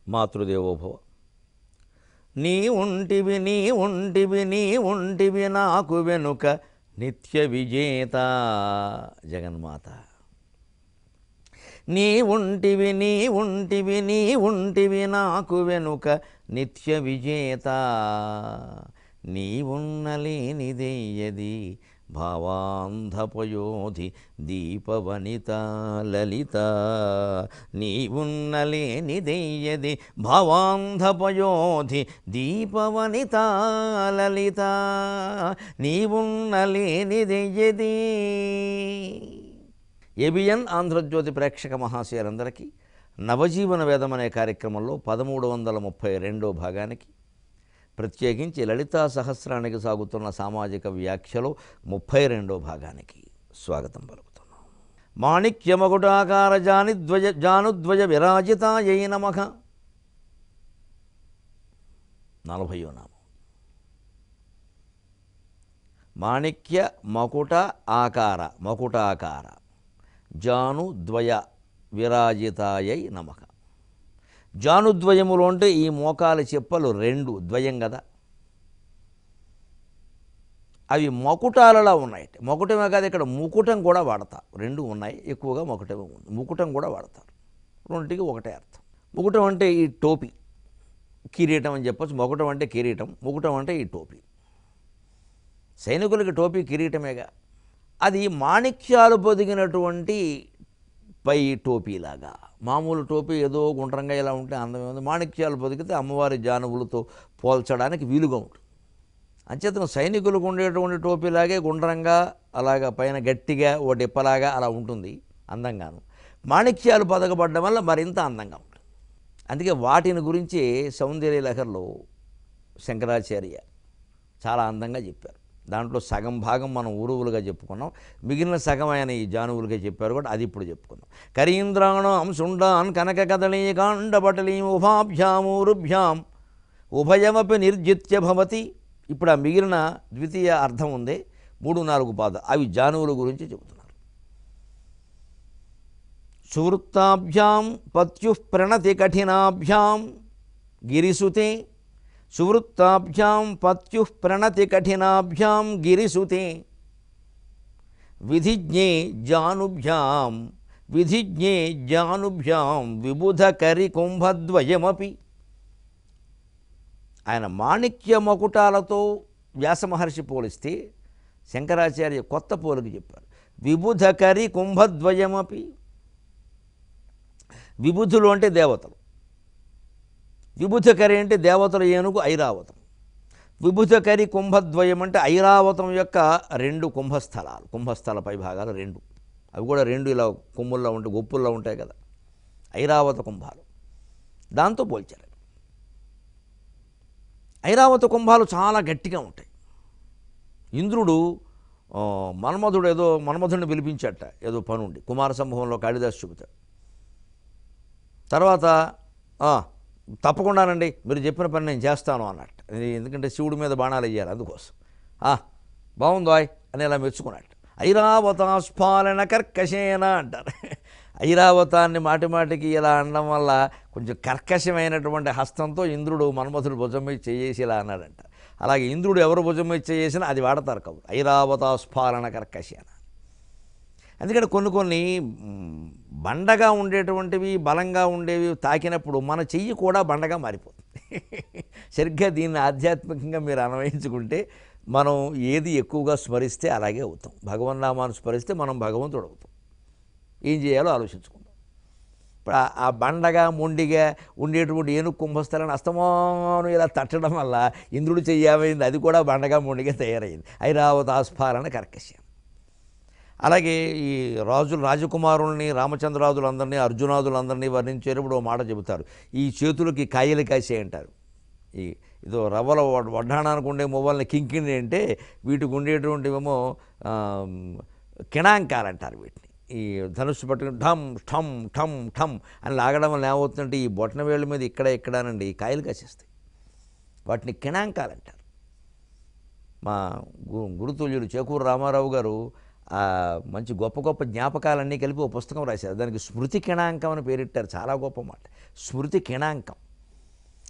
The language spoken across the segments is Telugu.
మాతృదేవోభవ నీ ఉంటివి నీ ఉంటివి నీ ఉంటివి నాకు వెనుక నిత్య విజేత జగన్మాత నీ ఉంటివి నీ ఉంటివి నీ ఉంటివి నాకు వెనుక నిత్య విజేత నీ ఉన్నలేనిదేయది భావాంధపయోధి దీపవనిత లలిత నీ ఉన్నలేనిదేయది భావాంధపయోధి దీపవనిత లలిత నీ ఉన్నలేనిదెయ్యది ఏబిఎన్ ఆంధ్రజ్యోతి ప్రేక్షక మహాశయులందరికీ నవజీవన వేదం అనే కార్యక్రమంలో పదమూడు వందల ముప్పై రెండో భాగానికి ప్రత్యేకించి లలితా సహస్రానికి సాగుతున్న సామాజిక వ్యాఖ్యలో ముప్పై రెండో భాగానికి స్వాగతం పలుకుతున్నాం మాణిక్యమకుటాకార జానిద్వయ జానుద్వయ విరాజితాయై నమః నలభయో నామం మాణిక్య మకుట ఆకార మకుటాకార జానుద్వయ విరాజితాయై నమః జానుద్వయములు అంటే ఈ మోకాల చెప్పలు రెండు ద్వయం కదా అవి మకుటాలలో ఉన్నాయి మకుటమే కాదు ఇక్కడ ముకుటం కూడా వాడతారు రెండు ఉన్నాయి ఎక్కువగా మకుటమే ఉంది ముకుటం కూడా వాడతారు రెండింటికి ఒకటే అర్థం ముకుటం అంటే ఈ టోపీ కిరీటం అని చెప్పొచ్చు మొకుటం అంటే కిరీటం ముకుటం అంటే ఈ టోపీ సైనికులకి టోపీ కిరీటమేగా అది మాణిక్యాలు పొదిగినటువంటి పై టోపీలాగా మామూలు టోపీ ఏదో గుండ్రంగా ఇలా ఉంటే అందమే ఉంది మాణిక్యాలు పొదిగితే అమ్మవారి జానువులతో పోల్చడానికి వీలుగా ఉంటుంది అంచేతను సైనికులకు ఉండేటువంటి టోపీలాగే గుండ్రంగా అలాగా పైన గట్టిగా ఓ డిప్పలాగా అలా ఉంటుంది అందంగాను మాణిక్యాలు పదకబడ్డం వల్ల మరింత అందంగా ఉంటుంది అందుకే వాటిని గురించి సౌందర్య లహర్లో శంకరాచార్య చాలా అందంగా చెప్పారు దాంట్లో సగం భాగం మనం ఊరువులుగా చెప్పుకున్నాం మిగిలిన సగం ఆయన ఈ జానువులుగా చెప్పారు కూడా అది ఇప్పుడు చెప్పుకుందాం కరీంద్రాణం శుండాన్ కనక కదళీ కాండపటలీ ఉభాభ్యామూరుభ్యాం ఉభయమపి నిర్జిత్య భవతి ఇప్పుడు ఆ మిగిలిన ద్వితీయ అర్థం ఉంది మూడు నాలుగు పాద అవి జానువుల గురించి చెబుతున్నారు సువృత్తాభ్యాం పత్యు ప్రణతి కఠినాభ్యాం గిరిసుతే సువృత్తాభ్యాం పత్యు ప్రణతి కఠినాభ్యాం గిరిసుతే విధిజ్ఞే జానుభ్యాం విధిజ్ఞే జానుభ్యాం విబుధకరి కుంభద్వయమపి ఆయన మాణిక్య మకుటాలతో వ్యాసమహర్షి పోలిస్తే శంకరాచార్య కొత్త పోలిక చెప్పారు విబుధకరి కుంభద్వయమపి విబుధులు అంటే దేవతలు విభుధకరి అంటే దేవతల ఏనుగు ఐరావతం విభుధకరి కుంభద్వయం అంటే ఐరావతం యొక్క రెండు కుంభస్థలాలు కుంభస్థల పై భాగాలు రెండు అవి కూడా రెండు ఇలా కొమ్ముల్లో ఉంటాయి గొప్పుల్లో ఉంటాయి కదా ఐరావత కుంభాలు దాంతో పోల్చారు ఐరావత కుంభాలు చాలా గట్టిగా ఉంటాయి ఇంద్రుడు ఆ, మన్మధుడు ఏదో మన్మధుడిని పిలిపించట ఏదో పనుండి కుమార సంభవంలో కాళిదాసు చెబుతాడు తర్వాత "ఆ, తప్పకుండానండి మీరు చెప్పిన పని నేను చేస్తాను అన్నట్టు ఇది ఎందుకంటే శివుడి మీద బాణాలు వేయాలి అందుకోసం "ఆ, బాగుందోయ్ అని ఇలా మెచ్చుకున్నట్టు ఐరావతాస్ఫాలన కర్కశేన అంటారు ఐరావతాన్ని మాటి మాటికి ఇలా అనడం వల్ల కొంచెం కర్కశమైనటువంటి హస్తంతో ఇంద్రుడు మన్మధుడు భుజం మీద చేసి ఇలా అన్నాడంట అలాగే ఇంద్రుడు ఎవరు భుజం మీద చేసినా అది వాడతారు కబురు ఐరావతాస్ఫాలన కర్కశేన ఎందుకంటే కొన్ని కొన్ని మ్, బండగా ఉండేటువంటివి బలంగా ఉండేవి తాకినప్పుడు మన చెయ్యి కూడా బండగా మారిపోతుంది సరిగ్గా దీన్ని ఆధ్యాత్మికంగా మీరు అన్వయించుకుంటే మనం ఏది ఎక్కువగా స్మరిస్తే అలాగే అవుతాం భగవన్నామాన్ని స్మరిస్తే మనం భగవంతుడు అవుతాం ఏం చేయాలో ఆలోచించుకుందాం ఇప్పుడు ఆ- ఆ బండగా మొండిగా ఉండేటువంటి ఏనుగు కుంభస్థలాన్ని అస్తమానం ఇలా తట్టడం వల్ల ఇంద్రుడు చెయ్యమైంది అది కూడా బండగా మొండిగా తయారైంది ఐరావత ఆస్ఫాలన కర్కశ్యం అలాగే ఈ రాజులు రాజకుమారుల్ని రామచంద్రాదులందరినీ అర్జునాదులందరినీ వర్ణించేటప్పుడు ఓ మాట చెబుతారు ఈ చేతులకి కాయలు కాసే అంటారు ఈ ఇదో రవ్వల వడ్- వడ్డాణానికి ఉండే మొవ్వల్ని కింకిణి అంటే వీటికి ఉండేటువంటివేమో ఆ, కిణాంకాలు అంటారు వీటిని ఈ ధనుస్సు పట్టుకుని ఠమ్ ఠమ్ ఠమ్ ఠమ్ అని లాగడం వల్ల ఏమవుతుందంటే ఈ బొట్టన వేళ్ళ మీద ఇక్కడ ఇక్కడనండి కాయలు కాసేస్తాయి వాటిని కిణాంకాలు అంటారు మా గు- గురుతుల్యులు చేకూరు రామారావు గారు ఆ మంచి గొప్ప గొప్ప జ్ఞాపకాలన్నీ కలిపి ఒక పుస్తకం రాశారు దానికి స్మృతి కిణాంకం అని పేరెట్టారు చాలా గొప్ప మాట స్మృతి కిణాంకం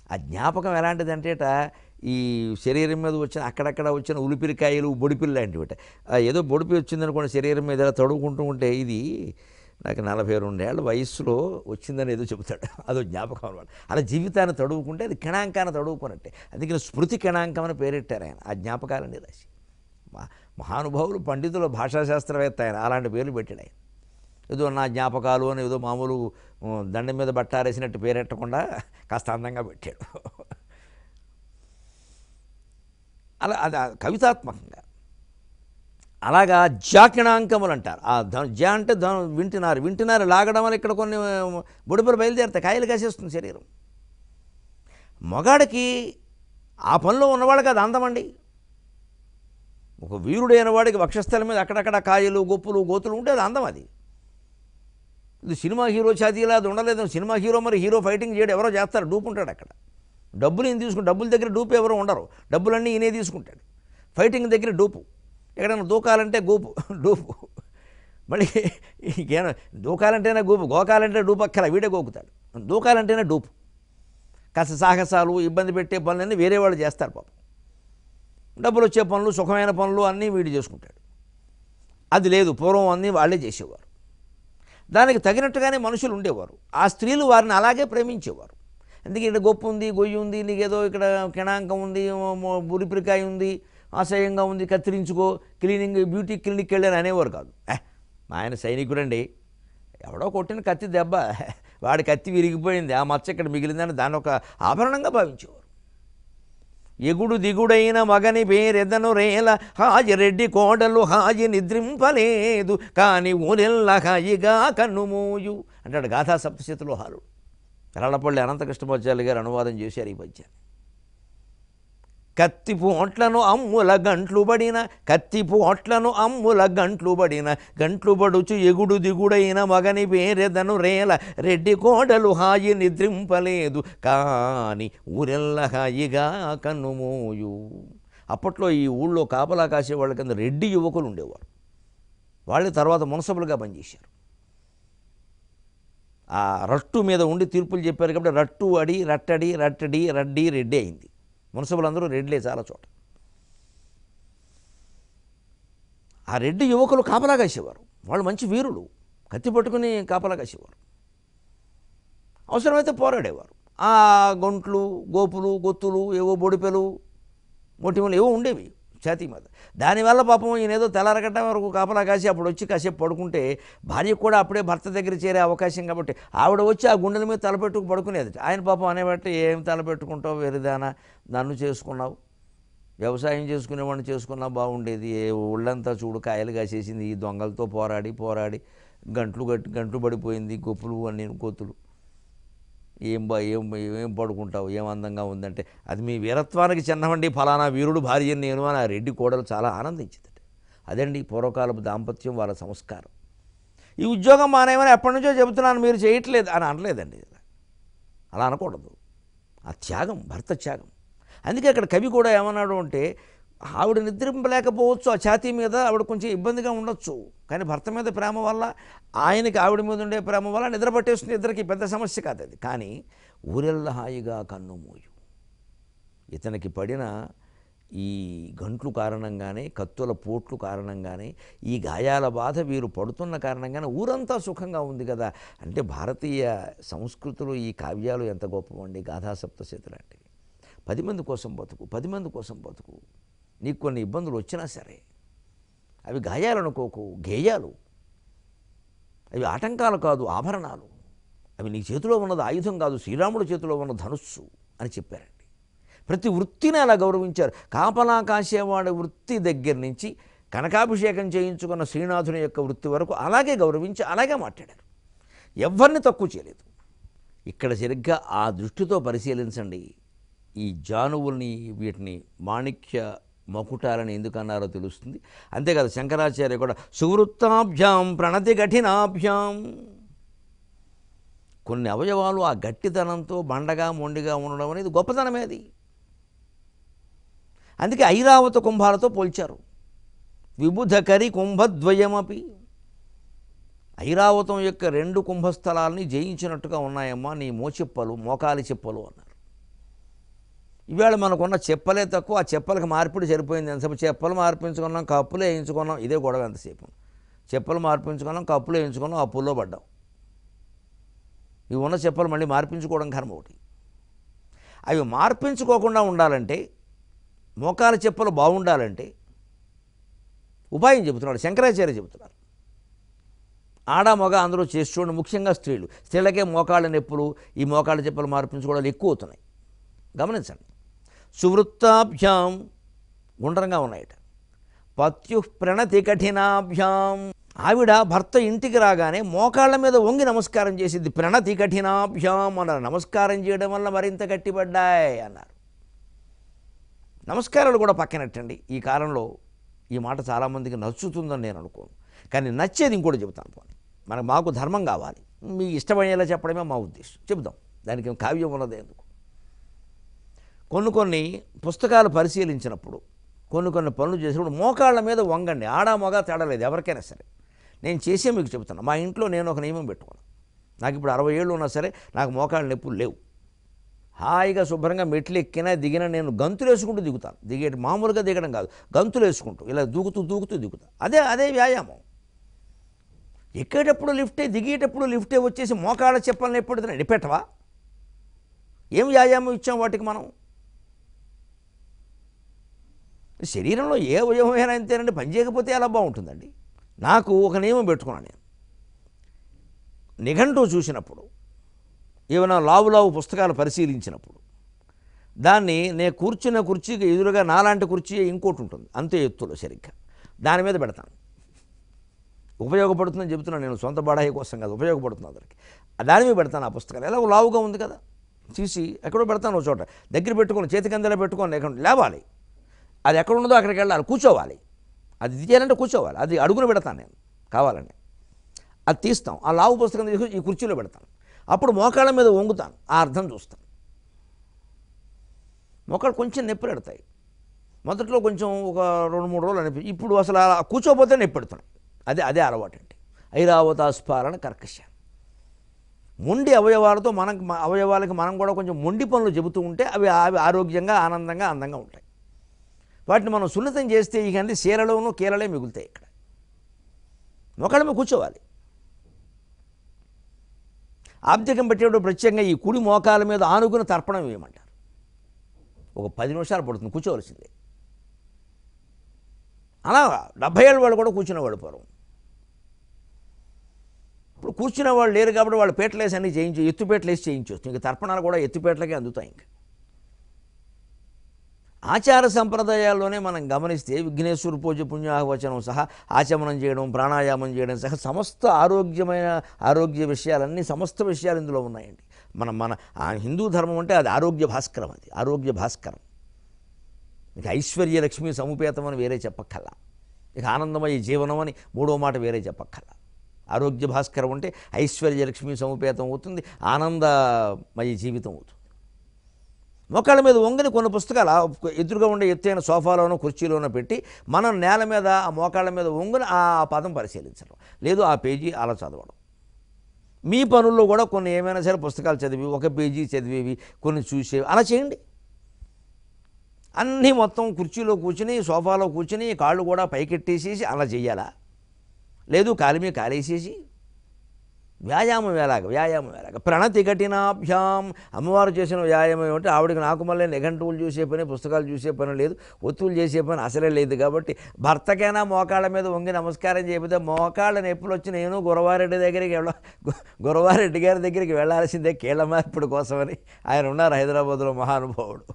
ఆ జ్ఞాపకం ఎలాంటిదంటేట ఈ శరీరం మీద వచ్చిన అక్కడక్కడ వచ్చిన ఉలిపిరికాయలు బొడిపిలు లాంటివిట ఆ ఏదో బొడిపి వచ్చిందనుకోండి శరీరం మీద ఇలా తడువుకుంటూ ఉంటే ఇది నాకు నలభై రెండేళ్ల వయస్సులో వచ్చిందని ఏదో చెబుతాడు అదో జ్ఞాపకం అనమాట అలా జీవితాన్ని తడువుకుంటే అది కిణాంకాన్ని తడువుకున్నట్టే అందుకని స్మృతి కిణాంకం అని పేరెట్టారు ఆయన ఆ జ్ఞాపకాలన్నీ రాసి మా- మహానుభావులు పండితులు భాషాశాస్త్రవేత్త ఆయన అలాంటి పేర్లు పెట్టాడు ఆయన ఏదో నా జ్ఞాపకాలు అని ఏదో మామూలు ఉ, దండం మీద బట్టారేసినట్టు పేరెట్టకుండా కాస్త అందంగా పెట్టాడు అలా అది ఆ కవితాత్మకంగా అలాగా జాకిణాంకములు అంటారు ఆ ధను జా అంటే ధను వింటున్నారు వింటున్నారు లాగడం వల్ల ఇక్కడ కొన్ని బుడిపలు బయలుదేరుతాయి కాయలు కాసేస్తుంది శరీరం మగాడికి ఆ పనిలో ఉన్నవాడికి అది అందమండి ఒక వీరుడైన వాడికి వక్షస్థలం మీద అక్కడక్కడ కాయలు గొప్పులు గోతులు ఉంటే అది అందం అది ఇది సినిమా హీరో ఛాతీలా అది ఉండలేదు సినిమా హీరో మరి హీరో ఫైటింగ్ చేయడం ఎవరో చేస్తారు డూప్ ఉంటాడు అక్కడ డబ్బులు ఈయన తీసుకుంటాడు డబ్బుల దగ్గర డూపు ఎవరు ఉండరు డబ్బులన్నీ ఈయనే తీసుకుంటాడు ఫైటింగ్ దగ్గర డూపు ఎక్కడైనా దూకాలంటే గూపు డూపు మళ్ళీ ఇంకేనా దూకాలంటేనే గూపు గోకాలంటే డూపు అక్కల వీడే గోకుతాడు దూకాలంటేనే డూపు కాస్త సాహసాలు ఇబ్బంది పెట్టే పనులన్నీ వేరే వాళ్ళు చేస్తారు పాపం డబ్బులు వచ్చే పనులు సుఖమైన పనులు అన్నీ వీడు చేసుకుంటాడు అది లేదు పూర్వం అన్నీ వాళ్ళే చేసేవారు దానికి తగినట్టుగానే మనుషులు ఉండేవారు ఆ స్త్రీలు వారిని అలాగే ప్రేమించేవారు ఎందుకంటే ఇక్కడ గొప్ప ఉంది గొయ్యి ఉంది నీకేదో ఇక్కడ కిణాంకం ఉంది బురిపిరికాయ ఉంది అసహ్యంగా ఉంది కత్తిరించుకో క్లీనింగ్ బ్యూటీ క్లినిక్ వెళ్ళాను అనేవారు కాదు "ఏ, మా ఆయన సైనికుడండి ఎవడో కొట్టిన కత్తి దెబ్బ వాడి కత్తి విరిగిపోయింది ఆ మచ్చ ఇక్కడ మిగిలిందని దాన్ని ఒక ఆభరణంగా భావించేవారు ఎగుడు దిగుడైన మగని పేరెదను రేల హాజి రెడ్డి కోడలు హాజి నిద్రింపలేదు కాని ఊరెల్ల హాయిగా కన్నుమూయు అంటాడు గాథా సప్తశతిలో హాలు రళ్ళపల్లి అనంతకృష్ణమాచార్య గారు అనువాదం చేశారు ఈ పద్యాన్ని కత్తి పోట్లను అమ్ముల గంట్లు బడిన కత్తి పోట్లను అమ్ముల గంట్లు బడిన గంట్లు బడుచు ఎగుడు దిగుడైన మగని పేరెదను రేల రెడ్డి కోడలు హాయి నిద్రింపలేదు కాని ఊరెల్ల హాయిగా కన్నుమోయు అప్పట్లో ఈ ఊళ్ళో కాపలా కాసే వాళ్ళ కింద రెడ్డి యువకులు ఉండేవారు వాళ్ళు తర్వాత మునసబులుగా పనిచేశారు ఆ రట్టు మీద ఉండి తీర్పులు చెప్పారు కాబట్టి రట్టు అడి రట్టడి రట్టడి రడ్డి రెడ్డి అయింది మున్సిపల్ రెడ్లే చాలా చోట ఆ రెడ్డి యువకులు కాపలా కాసేవారు వాళ్ళు మంచి వీరులు కత్తి పట్టుకుని కాపలా కాసేవారు అవసరమైతే పోరాడేవారు ఆ గొంట్లు గోపులు గొత్తులు ఏవో బొడిపెలు మొటిమలు ఏవో ఉండేవి ఛాతీ మీద దానివల్ల పాపం ఈయన ఏదో తెల్లారగట్ట వరకు కాపలా కాసి అప్పుడు వచ్చి కాసేపు పడుకుంటే భార్య కూడా అప్పుడే భర్త దగ్గర చేరే అవకాశం కాబట్టి ఆవిడ వచ్చి ఆ గుండెల మీద తలపెట్టుకు పడుకునేది ఆయన పాపం అనేబట్టి ఏం తలపెట్టుకుంటావు వేరేదానా నన్ను చేసుకున్నావు వ్యవసాయం చేసుకునేవాడిని చేసుకున్నా బాగుండేది ఏ ఒళ్ళంతా చూడు కాయలు కాసేసింది ఈ దొంగలతో పోరాడి పోరాడి గంట్లు గట్టి గంట్లు పడిపోయింది గొప్పులు అన్ని కోతులు ఏం బా ఏం ఏం పడుకుంటావు ఏం అందంగా ఉందంటే అది మీ వీరత్వానికి చిన్నవండి ఫలానా వీరుడు భార్య నేను అని ఆ రెడ్డి కోడలు చాలా ఆనందించిందట అదండి పూర్వకాలపు దాంపత్యం వాళ్ళ సంస్కారం ఈ ఉద్యోగం మానేమని ఎప్పటి నుంచో చెబుతున్నాను మీరు చేయట్లేదు అని అనలేదండి అలా అనకూడదు ఆ త్యాగం భర్త త్యాగం అందుకే అక్కడ కవి కూడా ఏమన్నాడు అంటే ఆవిడ నిద్రింపలేకపోవచ్చు ఆ ఛాతీ మీద ఆవిడ కొంచెం ఇబ్బందిగా ఉండొచ్చు కానీ భర్త మీద ప్రేమ వల్ల ఆయనకి ఆవిడ మీద ఉండే ప్రేమ వల్ల నిద్ర పట్టేస్తుంది ఇద్దరికి పెద్ద సమస్య కాదు అది కానీ ఊరెల్ల హాయిగా కన్నుమూయు ఇతనికి పడిన ఈ గంట్లు కారణంగానే కత్తుల పోట్లు కారణంగానే ఈ గాయాల బాధ వీరు పడుతున్న కారణంగానే ఊరంతా సుఖంగా ఉంది కదా అంటే భారతీయ సంస్కృతిలో ఈ కావ్యాలు ఎంత గొప్పవండి గాథా సప్తశతి లాంటివి పది మంది కోసం బతుకు పది మంది కోసం బతుకు నీకు కొన్ని ఇబ్బందులు వచ్చినా సరే అవి గాయాలు అనుకోకు గేయాలు అవి ఆటంకాలు కాదు ఆభరణాలు అవి నీ చేతిలో ఉన్నది ఆయుధం కాదు శ్రీరాముడి చేతిలో ఉన్న ధనుస్సు అని చెప్పారండి ప్రతి వృత్తిని అలా గౌరవించారు కాపలా కాసేవాడి వృత్తి దగ్గర నుంచి కనకాభిషేకం చేయించుకున్న శ్రీనాథుని యొక్క వృత్తి వరకు అలాగే గౌరవించి అలాగే మాట్లాడారు ఎవరిని తక్కువ చేయలేదు ఇక్కడ సరిగ్గా ఆ దృష్టితో పరిశీలించండి ఈ జానువుల్ని వీటిని మాణిక్య మకుటాలని ఎందుకన్నారో తెలుస్తుంది అంతేకాదు శంకరాచార్య కూడా సువృత్తాభ్యాం ప్రణతి కఠినాభ్యాం కొన్ని అవయవాలు ఆ గట్టితనంతో బండగా మొండిగా ఉండడం అనేది గొప్పతనమే అది అందుకే ఐరావత కుంభాలతో పోల్చారు విబుధకరి కుంభద్వయమపి ఐరావతం యొక్క రెండు కుంభస్థలాల్ని జయించినట్టుగా ఉన్నాయమ్మా నీ మోచెప్పలు మోకాలి చెప్పలు అన్నారు ఇవాళ మనకున్న చెప్పలే తక్కువ ఆ చెప్పలకు మార్పిడి సరిపోయింది ఎంతసేపు చెప్పలు మార్పించుకున్నాం కప్పులు వేయించుకున్నాం ఇదే గొడవ ఎంతసేపు చెప్పలు మార్పించుకున్నాం కప్పులు వేయించుకున్నాం అప్పుల్లో పడ్డాం ఇవి ఉన్న చెప్పలు మళ్ళీ మార్పించుకోవడం కర్మ ఒకటి అవి మార్పించుకోకుండా ఉండాలంటే మోకాల చెప్పలు బాగుండాలంటే ఉపాయం చెబుతున్నాడు శంకరాచార్య చెబుతున్నారు ఆడ మగ అందరూ చేసి చూడండి ముఖ్యంగా స్త్రీలు స్త్రీలకే మోకాళ్ళ నొప్పులు ఈ మోకాళ్ళ చెప్పులు మార్పించుకోవడాలు ఎక్కువ అవుతున్నాయి గమనించండి సువృత్తాభ్యాం గుండ్రంగా ఉన్నాయట పత్యు ప్రణతి కఠినాభ్యాం ఆవిడ భర్త ఇంటికి రాగానే మోకాళ్ళ మీద వంగి నమస్కారం చేసింది ప్రణతి కఠినాభ్యాం అన్నారు నమస్కారం చేయడం వల్ల మరింత గట్టిపడ్డాయి అన్నారు నమస్కారాలు కూడా పక్కనట్టండి ఈ కాలంలో ఈ మాట చాలామందికి నచ్చుతుందని నేను అనుకోను కానీ నచ్చేది ఇంకోటి చెబుతాను పోనీ మనకు మాకు ధర్మం కావాలి మీ ఇష్టమయ్యేలా చెప్పడమే మా ఉద్దేశం చెబుదాం దానికి ఏం కావ్యం ఉన్నది ఎందుకు కొన్ని కొన్ని పుస్తకాలు పరిశీలించినప్పుడు కొన్ని కొన్ని పనులు చేసినప్పుడు మోకాళ్ళ మీద వంగండి ఆడా మగ తేడలేదు ఎవరికైనా సరే నేను చేసే మీకు చెబుతాను మా ఇంట్లో నేను ఒక నియమం పెట్టుకున్నాను నాకు ఇప్పుడు అరవై ఏళ్ళు ఉన్నా సరే నాకు మోకాళ్ళ నొప్పులు లేవు హాయిగా శుభ్రంగా మెట్లు ఎక్కినా దిగినా నేను గంతులు వేసుకుంటూ దిగుతాను దిగేటి మామూలుగా దిగడం కాదు గంతులు వేసుకుంటూ ఇలా దూకుతూ దూకుతూ దిగుతా అదే అదే వ్యాయామం ఎక్కేటప్పుడు లిఫ్టే దిగేటప్పుడు లిఫ్టే వచ్చేసి మోకాళ్ళ చెప్పాలని ఎప్పుడు ఎడిపెట్టవా ఏం వ్యాయామం ఇచ్చాం వాటికి మనం శరీరంలో ఏ అవయవమైనా అంతేనండి పని చేయకపోతే ఎలా బాగుంటుందండి నాకు ఒక నియమం పెట్టుకున్నాను నేను నిఘంటువు చూసినప్పుడు ఏమైనా లావు లావు పుస్తకాలు పరిశీలించినప్పుడు దాన్ని నేను కూర్చున్న కుర్చీకి ఎదురుగా నాలాంటి కుర్చీ ఇంకోటి ఉంటుంది అంతే ఎత్తులో సరిగ్గా దాని మీద పెడతాను ఉపయోగపడుతుందని చెబుతున్నాను నేను సొంత బడాయి కోసం కాదు ఉపయోగపడుతుంది అందరికి దాని మీద పెడతాను ఆ పుస్తకాలు ఎలా లావుగా ఉంది కదా తీసి ఎక్కడో పెడతాను ఒక చోట దగ్గర పెట్టుకొని చేతి కిందలో పెట్టుకొని ఎక్కడ లేవాలి అది ఎక్కడ ఉన్నదో అక్కడికి వెళ్ళాలి కూర్చోవాలి అది తీయాలంటే కూర్చోవాలి అది అడుగున పెడతాను నేను కావాలని అది తీస్తాం ఆ లావు పుస్తకం తీసుకొని ఈ కుర్చీలో పెడతాను అప్పుడు మోకాళ్ళ మీద వంగుతాను ఆ అర్థం చూస్తాను మోకాళ్ళు కొంచెం నొప్పి పెడతాయి మొదట్లో కొంచెం ఒక రెండు మూడు రోజులు అనిపి ఇప్పుడు అసలు అలా కూర్చోపోతే నొప్పి పెడుతున్నాయి అదే అదే అలవాటు అండి ఐరావతాస్పాలన కర్కశ మొండి అవయవాలతో మనం అవయవాలకి మనం కూడా కొంచెం మొండి పనులు చెబుతూ ఉంటే అవి అవి ఆరోగ్యంగా ఆనందంగా అందంగా ఉంటాయి వాటిని మనం సున్నితం చేస్తే ఇక అన్ని చీరలోనూ కీరలే మిగులుతాయి ఇక్కడ మొక్కల మీద కూర్చోవాలి ఆబ్జకం పెట్టేటప్పుడు ప్రత్యేకంగా ఈ కుడి మోకాల మీద ఆనుకుని తర్పణం వేయమంటారు ఒక పది నిమిషాలు పడుతుంది కూర్చోవలసిందే అలా డెబ్భై ఏళ్ళ వాళ్ళు కూడా కూర్చునేవాళ్ళు పూర్వం ఇప్పుడు కూర్చునే వాళ్ళు లేరు కాబట్టి వాళ్ళు పేటలేసి అన్ని చేయించు ఎత్తుపేటలేసి చేయించవచ్చు ఇంకా తర్పణాలు కూడా ఎత్తుపేటలకే అందుతాయి ఇంకా ఆచార సంప్రదాయాల్లోనే మనం గమనిస్తే విఘ్నేశ్వర పూజ పుణ్యాహవచనం సహా ఆచమనం చేయడం ప్రాణాయామం చేయడం సహా సమస్త ఆరోగ్యమైన ఆరోగ్య విషయాలన్నీ సమస్త విషయాలు ఇందులో ఉన్నాయండి మన మన ఆ హిందూ ధర్మం అంటే అది ఆరోగ్య భాస్కరం అది ఆరోగ్య భాస్కరం ఇక ఐశ్వర్య లక్ష్మి సముపేతం అని వేరే చెప్పక్కల్లా ఇక ఆనందమయ జీవనం అని మూడో మాట వేరే చెప్పక్కల్లా ఆరోగ్య భాస్కరం అంటే ఐశ్వర్య లక్ష్మి సముపేతం అవుతుంది ఆనందమయ జీవితం అవుతుంది మోకాళ్ళ మీద వంగని కొన్ని పుస్తకాలు ఆ ఎదురుగా ఉండే ఎత్తైన సోఫాలోనో కుర్చీలోనో పెట్టి మనం నేల మీద ఆ మోకాళ్ళ మీద వంగుని ఆ పదం పరిశీలించడం లేదు ఆ పేజీ అలా చదవడం మీ పనుల్లో కూడా కొన్ని ఏమైనా సరే పుస్తకాలు చదివి ఒక పేజీ చదివేవి కొన్ని చూసేవి అలా చేయండి అన్నీ మొత్తం కుర్చీలో కూర్చుని సోఫాలో కూర్చుని కాళ్ళు కూడా పైకెట్టేసేసి అలా చెయ్యాలా లేదు కాలి మీద కాలేసేసి వ్యాయామం ఎలాగ వ్యాయామం ఎలాగ ప్రణతి కఠినాభ్యాం అమ్మవారు చేసిన వ్యాయామం ఏమంటే ఆవిడకి నాకు మళ్ళీ నిఘంటువులు చూసే పని పుస్తకాలు చూసే పని లేదు ఒత్తులు చేసే పని అసలే లేదు కాబట్టి భర్తకైనా మోకాళ్ళ మీద వంగి నమస్కారం చేయకపోతే మోకాళ్ళ నొప్పులు వచ్చి నేను గురవారెడ్డి దగ్గరికి వెళ్ళ గు- గురవారెడ్డి గారి దగ్గరికి వెళ్ళాల్సిందే కీళ్ళ మార్పిడి కోసమని ఆయన ఉన్నారు హైదరాబాద్లో మహానుభావుడు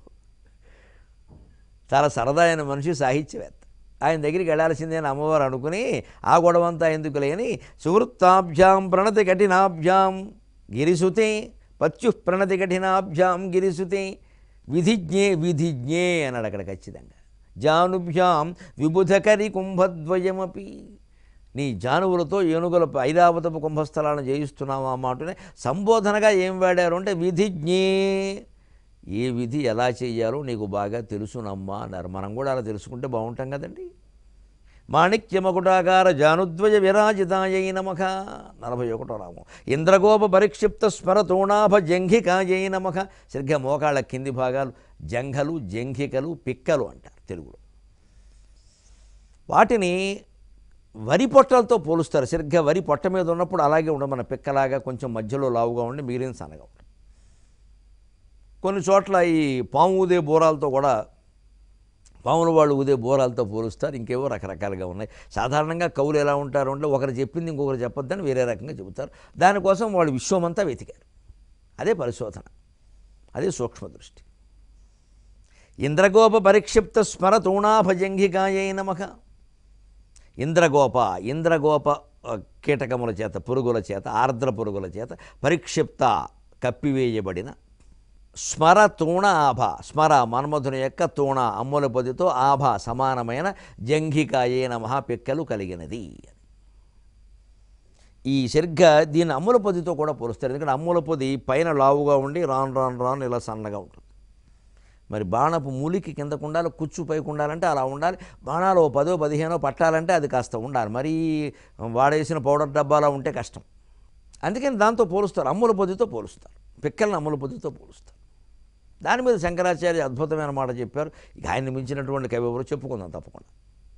చాలా సరదా అయిన మనిషి సాహిత్యవేత్త ఆయన దగ్గరికి వెళ్ళాల్సిందే అని అమ్మవారు అనుకుని ఆ గొడవంతా ఎందుకు లేని సువృత్తాభ్యాం ప్రణతి కఠినాభ్యాం గిరిసుతే పత్యు ప్రణతి కఠినాభ్యాం గిరిసుతే విధిజ్ఞే విధిజ్ఞే అన్నాడు అక్కడ ఖచ్చితంగా జానుభ్యాం విబుధకరి కుంభద్వయమపి నీ జానువులతో ఏనుగుల ఐరావతపు కుంభస్థలాలను జయిస్తున్నావు ఆ మాటనే సంబోధనగా ఏం వాడారు అంటే విధిజ్ఞే ఏ విధి ఎలా చేయాలో నీకు బాగా తెలుసునమ్మా అన్నారు మనం కూడా అలా తెలుసుకుంటే బాగుంటాం కదండి మాణిక్యమకుటాకార జానుద్వయ విరాజితాయై నమః నలభై ఒకటో నామం ఇంద్రగోప పరిక్షిప్త స్మరతోణాభ జంఘికాయై నమః సరిగ్గా మోకాళ్ళ కింది భాగాలు జంఘలు జంఘికలు పిక్కలు అంటారు తెలుగులో వాటిని వరి పొట్టలతో పోలుస్తారు సరిగ్గా వరి పొట్ట మీద ఉన్నప్పుడు అలాగే ఉండదు మన పిక్కలాగా కొంచెం మధ్యలో లావుగా ఉండి మిగిలిన సన్నగా ఉంటుంది కొన్ని చోట్ల ఈ పాము ఊదే బోరాలతో కూడా పాముల వాళ్ళు ఊదే బోరాలతో పోలుస్తారు ఇంకేవో రకరకాలుగా ఉన్నాయి సాధారణంగా కవులు ఎలా ఉంటారు అంటే ఒకరు చెప్పింది ఇంకొకరు చెప్పొద్దని వేరే రకంగా చెబుతారు దానికోసం వాళ్ళు విశ్వమంతా వెతికారు అదే పరిశోధన అదే సూక్ష్మ దృష్టి ఇంద్రగోప పరిక్షిప్త స్మర తూణాభజంఘికాయై నమః ఇంద్రగోప ఇంద్రగోప ఆ, కీటకముల చేత పురుగుల చేత ఆర్ద్ర పురుగుల చేత పరిక్షిప్త కప్పివేయబడిన స్మర తూణ ఆభ స్మర మన్మధుని యొక్క తూణ అమ్ముల పొదితో ఆభ సమానమైన జంఘికాయే నమః పిక్కలు కలిగినది ఈ సరిగ్గా దీన్ని అమ్ముల పొదితో కూడా పోలుస్తారు ఎందుకంటే అమ్ముల పొది పైన లావుగా ఉండి రాను రాను రాను ఇలా సన్నగా ఉంటుంది మరి బాణపు మూలికి కిందకు ఉండాలి కుచ్చు పైకి ఉండాలంటే అలా ఉండాలి బాణాలు ఓ పదో పదిహేనో పట్టాలంటే అది కాస్త ఉండాలి మరీ వాడేసిన పౌడర్ డబ్బాలా ఉంటే కష్టం అందుకని దాంతో పోలుస్తారు అమ్ముల పొద్దుతో పోలుస్తారు పిక్కల్ని అమ్ముల పొద్దుతో పోలుస్తారు దాని మీద శంకరాచార్య అద్భుతమైన మాట చెప్పారు ఇక ఆయన్ని మించినటువంటి కవి ఎవరు చెప్పుకుందాం తప్పకుండా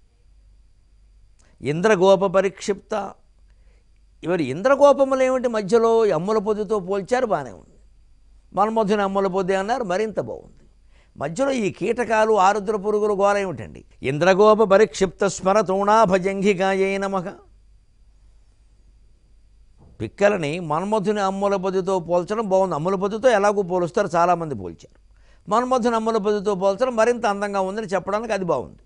ఇంద్రగోప పరిక్షిప్త ఇవరి ఇంద్రగోపములు ఏమిటి మధ్యలో ఈ అమ్ముల పొద్దుతో పోల్చారు బాగానే ఉంది మన్మధుని అమ్ముల పొద్దు అన్నారు మరింత బాగుంది మధ్యలో ఈ కీటకాలు ఆరుద్ర పురుగులు గోల ఏమిటండి ఇంద్రగోప పరిక్షిప్త స్మర తూణాభజంఘికాయై నమః పిక్కలని మన్మధుని అమ్ముల పొద్దుతో పోల్చడం బాగుంది అమ్ముల పొద్దుతో ఎలాగో పోలుస్తారు చాలామంది పోల్చారు మన్మధుని అమ్ముల పొద్దుతో పోల్చడం మరింత అందంగా ఉందని చెప్పడానికి అది బాగుంది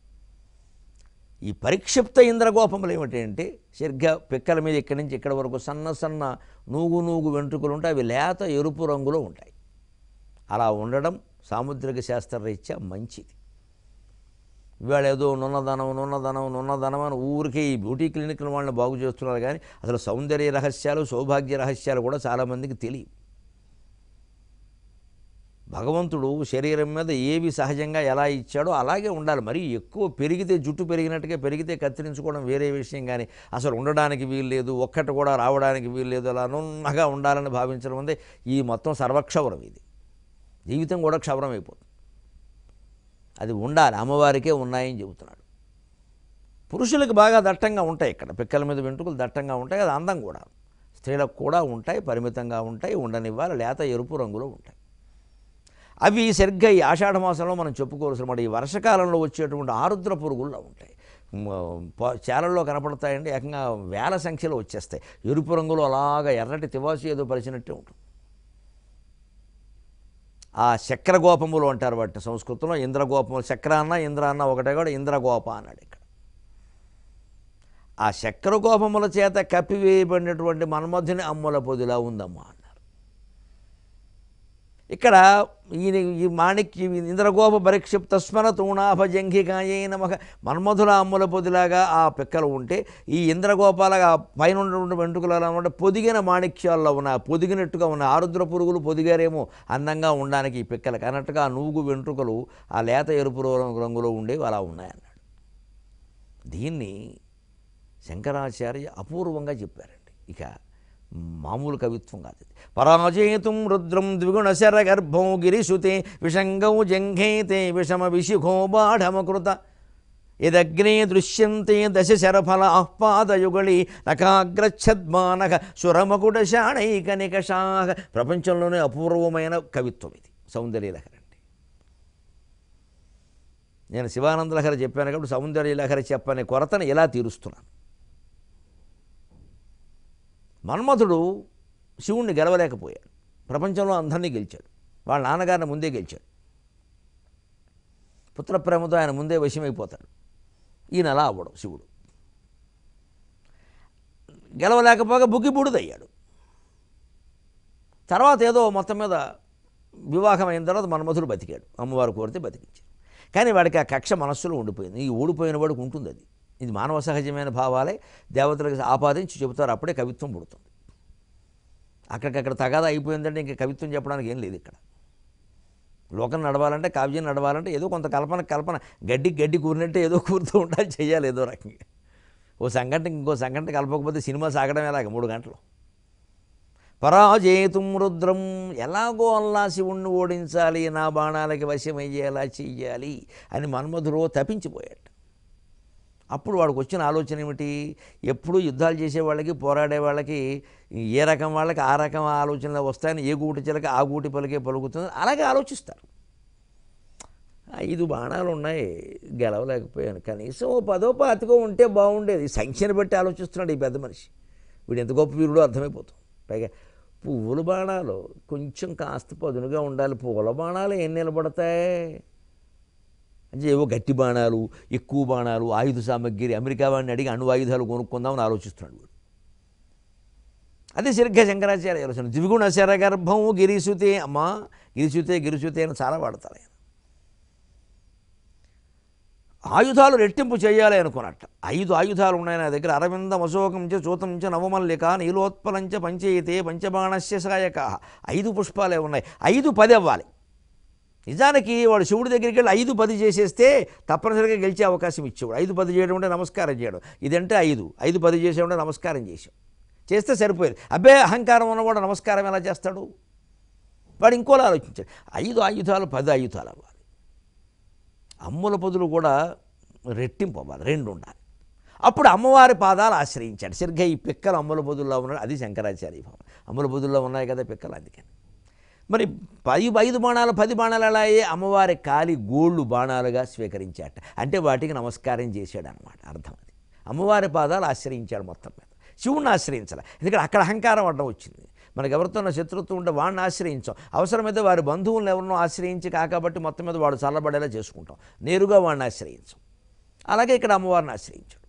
ఈ పరిక్షిప్త ఇంద్రగోపములు ఏమిటంటే సరిగ్గా పిక్కల మీద ఇక్కడి నుంచి ఇక్కడి వరకు సన్న సన్న నూగు నూగు వెంట్రుకలు ఉంటాయి అవి లేత ఎరుపు రంగులో ఉంటాయి అలా ఉండడం సాముద్రిక శాస్త్రరీత్యా మంచిది ఇవాళ ఏదో నున్నదనం నున్నదనం నున్నదనం అని ఊరికే ఈ బ్యూటీ క్లినిక్ల వాళ్ళని బాగు చేస్తున్నారు కానీ అసలు సౌందర్య రహస్యాలు సౌభాగ్య రహస్యాలు కూడా చాలామందికి తెలియవు భగవంతుడు శరీరం మీద ఏవి సహజంగా ఎలా ఇచ్చాడో అలాగే ఉండాలి మరి ఎక్కువ పెరిగితే జుట్టు పెరిగినట్టుగా పెరిగితే కత్తిరించుకోవడం వేరే విషయం కానీ అసలు ఉండడానికి వీలు లేదు ఒక్కటి కూడా రావడానికి వీలు లేదు అలా నున్నగా ఉండాలని భావించడం ఉంది ఈ మొత్తం సర్వక్షవరం ఇది జీవితం కూడా క్షవరం అయిపోతుంది అది ఉండాలి అమ్మవారికే ఉన్నాయని చెబుతున్నాడు పురుషులకు బాగా దట్టంగా ఉంటాయి ఇక్కడ పిక్కల మీద వెంట్రుకలు దట్టంగా ఉంటాయి అది అందం కూడా స్త్రీలకు కూడా ఉంటాయి పరిమితంగా ఉంటాయి ఉండనివ్వాలి లేత ఎరుపు రంగులో ఉంటాయి అవి సరిగ్గా ఈ ఆషాఢ మాసంలో మనం చెప్పుకోవాల్సిన మాట ఈ వర్షకాలంలో వచ్చేటువంటి ఆరుద్ర పురుగుల్లో ఉంటాయి మ, ప- చేలల్లో కనపడతాయండి ఏకంగా వేల సంఖ్యలో వచ్చేస్తాయి ఎరుపు రంగులో అలాగా ఎర్రటి తివాసు ఏదో పరిచినట్టే ఉంటుంది ఆ చక్రగోపములు అంటారు వాటిని సంస్కృతంలో ఇంద్రగోపములు చక్ర అన్న ఇంద్ర అన్న ఒకటే కూడా ఇంద్రగోప అన్నాడు ఇక్కడ ఆ చక్రగోపముల చేత కప్పివేయబడినటువంటి మన్మధుని అమ్ముల పొదిలా ఉందమ్మా అన్నారు ఇక్కడ ఈయన ఈ మాణిక్య ఇంద్రగోప పరిక్షిప్త స్మర తూణాభజంఘికాయే నమః మన్మధుల అమ్ముల పొదిలాగా ఆ పిక్కలు ఉంటే ఈ ఇంద్రగోపాలగా ఆ పైన ఉన్నటువంటి వెంట్రుకలు ఎలా ఉంటే పొదిగిన మాణిక్యాల్లో ఉన్న పొదిగినట్టుగా ఉన్న ఆరుద్ర పురుగులు పొదిగారేమో అందంగా ఉండడానికి ఈ పిక్కలకి అన్నట్టుగా ఆ నూగు వెంట్రుకలు ఆ లేత ఎరుపు రంగు- రంగులో ఉండేవి అలా ఉన్నాయన్నాడు దీన్ని శంకరాచార్య అపూర్వంగా చెప్పారండి ఇక మామూలు కవిత్వం కాదు ఇది పరాజేతుం రుద్రం ద్విగుణశర గర్భం గిరిశుతే విషంగౌ జంఘేతే విషమ విశిఖో బాఢమకృత ఇదగ్నే దృశ్యంతే దశ శరఫల ఆహ్పాదయుగళి నకాగ్రచ్ఛద్మానక సురమకుట శాణైక నికషాహ ప్రపంచంలోనే అపూర్వమైన కవిత్వం ఇది సౌందర్యలహరి అంటే నేను శివానంద లహరి చెప్పాను కాబట్టి సౌందర్య లహరి చెప్పనే కొరతను ఎలా తీరుస్తున్నాను మన్మథుడు శివుణ్ణి గెలవలేకపోయాడు ప్రపంచంలో అందరినీ గెలిచాడు వాళ్ళ నాన్నగారిని ముందే గెలిచాడు పుత్రప్రేమతో ఆయన ముందే వశమైపోతాడు ఈయన అలా అవ్వడం శివుడు గెలవలేకపోగా బుగ్గిబూడిదయ్యాడు తర్వాత ఏదో మొత్తం మీద వివాహం అయిన తర్వాత మన్మధుడు బతికాడు అమ్మవారు కోరితే బతికించాడు కానీ వాడికి ఆ కక్ష మనస్సులో ఉండిపోయింది ఈ ఊడిపోయిన వాడికి ఉంటుంది అది ఇది మానవ సహజమైన భావాలే దేవతలకు ఆపాదించి చెబుతారు అప్పుడే కవిత్వం పుడుతుంది అక్కడికక్కడ తగాదా అయిపోయిందంటే ఇంకా కవిత్వం చెప్పడానికి ఏం లేదు ఇక్కడ లోకం నడవాలంటే కావ్యం నడవాలంటే ఏదో కొంత కల్పన కల్పన గడ్డి గడ్డి కూరినట్టే ఏదో కూరుతూ ఉండాలి చేయాలి ఏదో రకంగా ఓ సంఘటనకి ఇంకో సంఘటన కలపకపోతే సినిమా సాగడం ఎలాగ మూడు గంటలు పరాజేతుం రుద్రం ఎలాగో అల్లా శివుణ్ణి ఓడించాలి నా బాణాలకి వశమయ్యేలా చెయ్యాలి అని మన్మధుడు తప్పించిపోయాడు అప్పుడు వాడికి వచ్చిన ఆలోచన ఏమిటి ఎప్పుడు యుద్ధాలు చేసే వాళ్ళకి పోరాడే వాళ్ళకి ఏ రకం వాళ్ళకి ఆ రకం ఆలోచనలు వస్తాయని ఏ గూటి చిలక ఆ గూటి పలికే పలుకుతుంది అలాగే ఆలోచిస్తారు ఐదు బాణాలు ఉన్నాయి గెలవలేకపోయాను కనీసం ఓ పదో పాతికో ఉంటే బాగుండేది సంఖ్యను బట్టి ఆలోచిస్తున్నాడు ఈ పెద్ద మనిషి వీడు ఎంత గొప్ప వీరుడో అర్థమైపోతుంది పైగా పువ్వుల బాణాలు కొంచెం కాస్త పదునుగా ఉండాలి పువ్వుల బాణాలు ఏం నిలబడతాయి అంటే ఏవో గట్టి బాణాలు ఎక్కువ బాణాలు ఆయుధ సామగ్రి అమెరికా వాడిని అడిగి అణు ఆయుధాలు కొనుక్కుందామని ఆలోచిస్తున్నాడు వీడు అదే సరిగ్గా శంకరాచార్య ఆలోచన ద్విగుణ శరగర్భం గిరిసుతే అమ్మా గిరిసుతే గిరిసుతే అని చాలా వాడతారు ఆయన ఆయుధాలు రెట్టింపు చేయాలి అనుకున్నట్ట ఐదు ఆయుధాలు ఉన్నాయి నా దగ్గర అరవిందం అశోకం చ చూతం చ నవమల్లిక నీలోత్పలంచ పంచయితే పంచబాణస్య సాయక ఐదు పుష్పాలే ఉన్నాయి ఐదు పది అవ్వాలి నిజానికి వాడు శివుడి దగ్గరికి వెళ్ళి ఐదు పది చేసేస్తే తప్పనిసరిగా గెలిచే అవకాశం ఇచ్చేవాడు ఐదు పది చేయడం అంటే నమస్కారం చేయడం ఇదంటే ఐదు ఐదు పది చేసేవాడు నమస్కారం చేసాం చేస్తే సరిపోయేది అబ్బే అహంకారం ఉన్నవాడు నమస్కారం ఎలా చేస్తాడు వాడు ఇంకోలా ఆలోచించాడు ఐదు ఆయుధాలు పది ఆయుధాలు అవ్వాలి అమ్ముల పొదులు కూడా రెట్టింపు అవ్వాలి రెండు ఉండాలి అప్పుడు అమ్మవారి పాదాలు ఆశ్రయించాడు సరిగ్గా ఈ పిక్కలు అమ్ముల పొదుల్లో ఉన్నాడు అది శంకరాచార్య భావం అమ్ముల పొదుల్లో ఉన్నాయి కదా పిక్కలు అందుకని మరి పది ఐదు బాణాలు పది బాణాలు ఎలా అయ్యాయి అమ్మవారి కాలి గోళ్ళు బాణాలుగా స్వీకరించాట అంటే వాటికి నమస్కారం చేశాడు అనమాట అర్థం అది అమ్మవారి పాదాలు ఆశ్రయించాడు మొత్తం మీద శివుణ్ణి ఆశ్రయించాలి ఎందుకంటే అక్కడ అహంకారం అడ్డం వచ్చింది మనకి ఎవరితో శత్రుత్వం ఉంటే వాడిని ఆశ్రయించాం అవసరమైతే వారి బంధువులను ఎవరినో ఆశ్రయించి కాకబట్టి మొత్తం మీద వాడు చల్లబడేలా చేసుకుంటాం నేరుగా వాడిని ఆశ్రయించాం అలాగే ఇక్కడ అమ్మవారిని ఆశ్రయించాడు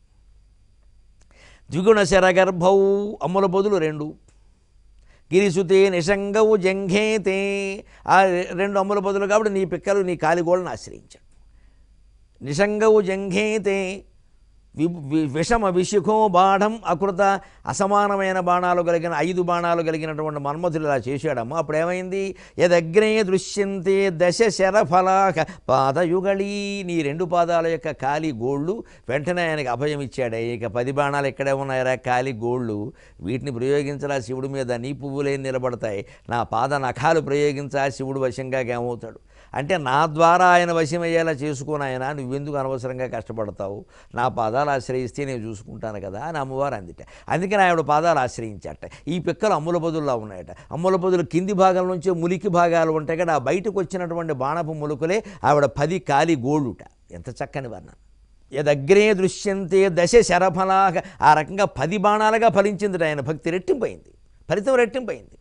ద్విగుణ శరగర్భౌ అమ్ముల బదులు రెండు గిరిసుతే నిషంగవు జంఘేతే ఆ రెండు అమ్ముల బదులు కాబట్టి నీ పిక్కలు నీ కాలిగోళ్ళని ఆశ్రయించాడు నిషంగవు జంఘేతే వి వి- విషమ విశుఖో బాఢం అకృత అసమానమైన బాణాలు కలిగిన ఐదు బాణాలు కలిగినటువంటి మన్మధులు ఇలా చేశాడమ్మ అప్పుడు ఏమైంది యదగ్రే దృశ్యంతే దశ శరఫలాక పాదయుగళీ నీ రెండు పాదాల యొక్క కాలి గోళ్ళు వెంటనే ఆయనకి అభయం ఇచ్చాడే ఇక పది బాణాలు ఇక్కడే ఉన్నాయరా కాలి గోళ్ళు వీటిని ప్రయోగించరా శివుడి మీద నీ పువ్వులే నిలబడతాయి నా పాద నఖాలు ప్రయోగించా శివుడు వశంగా ఏమవుతాడు అంటే నా ద్వారా ఆయన వశమయ్యేలా చేసుకుని ఆయన నువ్వెందుకు అనవసరంగా కష్టపడతావు నా పాదాలు ఆశ్రయిస్తే నేను చూసుకుంటాను కదా అని అమ్మవారు అందిట అందుకని ఆవిడ పాదాలు ఆశ్రయించట ఈ పిక్కలు అమ్ముల బదుల్లో ఉన్నాయట అమ్ముల బదులు కింది భాగం నుంచి ములికి భాగాలు ఉంటాయి కదా ఆ బయటకు వచ్చినటువంటి బాణపు ములుకులే ఆవిడ పది కాలి గోళ్ళుట ఎంత చక్కని వర్ణన యదగ్రే దృశ్యంతే దశ శరఫలాగా ఆ రకంగా పది బాణాలుగా ఫలించింది ఆయన భక్తి రెట్టింపైంది ఫలితం రెట్టింపైంది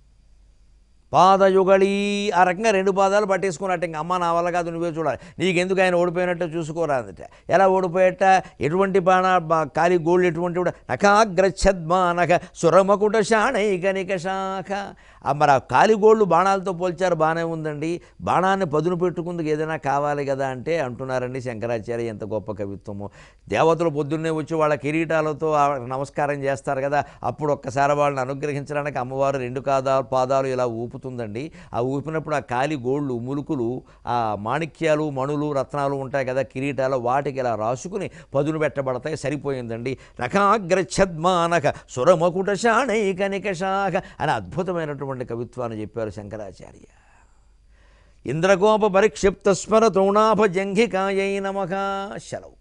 పాదయుగళీ ఆ రకంగా రెండు పాదాలు పట్టేసుకున్నట్టు ఇంక అమ్మ నా వల్ల కాదు నువ్వే చూడాలి నీకెందుకు ఆయన ఓడిపోయినట్టు చూసుకోరా అందట ఎలా ఓడిపోయేట ఎటువంటి బాణ బా- కాలి గోళ్ళు ఎటువంటి కూడా నఖాగ్రఛద్మానక సురమకుట శాణైక నికషాఖ ఆ మరి ఆ కాలి గోళ్ళు బాణాలతో పోల్చారు బాగానే ఉందండి బాణాన్ని పదును పెట్టుకుందుకు ఏదైనా కావాలి కదా అంటే అంటున్నారండి శంకరాచార్య ఎంత గొప్ప కవిత్వము దేవతలు పొద్దున్నే వచ్చి వాళ్ళ కిరీటాలతో ఆ నమస్కారం చేస్తారు కదా అప్పుడు ఒక్కసారి వాళ్ళని అనుగ్రహించడానికి అమ్మవారు రెండు కాదాలు పాదాలు ఇలా ఊపుతుందండి ఆ ఊపినప్పుడు ఆ కాలి గోళ్ళు ములుకులు ఆ మాణిక్యాలు మణులు రత్నాలు ఉంటాయి కదా కిరీటాలు వాటికి ఇలా రాసుకుని పదును పెట్టబడతాయి సరిపోయిందండి నఖాగ్రఛద్మానక సురమకుట శాణైక నికషాఖ అని అద్భుతమైనటువంటి కవిత్వాన్ని చెప్పారు శంకరాచార్య ఇంద్రకోప పరిక్షిప్త స్మర తృణాభ జంఘికాయై నమః శలవు